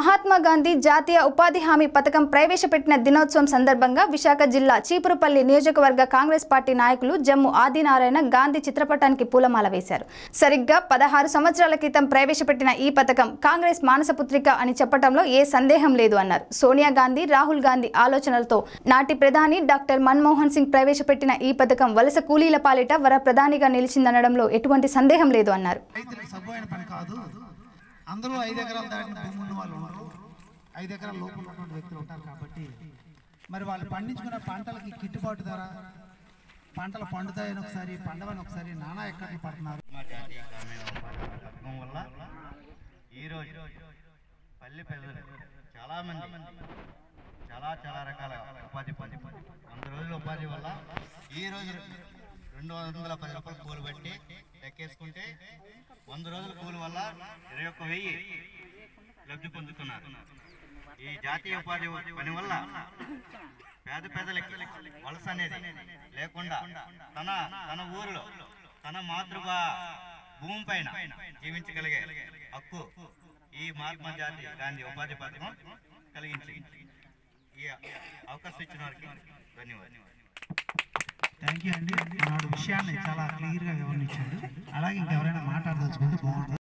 మహాత్మా గాంధీ జాతీయ ఉపాధి హామీ పథకం ప్రవేశపెట్టిన దినోత్సవం సందర్భంగా విశాఖ జిల్లా చీపురుపల్లి నియోజకవర్గ కాంగ్రెస్ పార్టీ నాయకులు జమ్ము ఆదినారాయణ గాంధీ చిత్రపటానికి పూలమాల వేశారు సరిగ్గా పదహారు సంవత్సరాల క్రితం ప్రవేశపెట్టిన ఈ పథకం కాంగ్రెస్ మానసపుత్రిక అని చెప్పడంలో ఏ సందేహం లేదు అన్నారు సోనియా గాంధీ రాహుల్ గాంధీ ఆలోచనలతో నాటి ప్రధాని డాక్టర్ మన్మోహన్ సింగ్ ప్రవేశపెట్టిన ఈ పథకం వలస కూలీల పాలిట వర ప్రధానిగా నిలిచిందనడంలో ఎటువంటి సందేహం లేదు అన్నారు రైతులకు సబ్బైన పని కాదు అందరూ ఐదు ఎకరాలు దాటిన భూమి ఉన్న వాళ్ళు ఉండరు ఐదు ఎకరాల లోపల ఉన్నటువంటి వ్యక్తులు ఉంటారు కాబట్టి మరి వాళ్ళు పండించుకున్న పంటలకి గిట్టుబాటు ధర పంటలు పండుతాయని ఒకసారి పండవని ఒకసారి నానా ఎక్కట్లు పడుతున్నారు మా జాతీయ గ్రామీణ ఉపాధి పథకం వల్ల ఈరోజు పల్లె ప్రజలు చాలామంది చాలా చాలా రకాల ఉపాధి పొంది వంద రోజుల ఉపాధి వల్ల ఈ రోజు రెండు వందల పది రూపాయలు కూలి బట్టి లెక్కేసుకుంటే వంద రోజుల కూలి వల్ల ఇరవై ఒక్క వెయ్యి లబ్ధి పొందుతున్నారు ఈ జాతీయ ఉపాధి పని వల్ల పేద పేదలకి వలస అనేది లేకుండా తన తన ఊరిలో తన మాతృభా భూమి పైన జీవించగలిగే హక్కు ఈ మహాత్మా జాతి గాంధీ ఉపాధి పథకం కలిగించింది ఈ అవకాశం ఇచ్చిన వారికి ధన్యవాదాలు థ్యాంక్ యూ అండి ఆనాడు విషయాన్ని చాలా క్లియర్గా వివరించాడు అలాగే ఇంకెవరైనా మాట్లాడదలుచుకుంటే బాగుంటుంది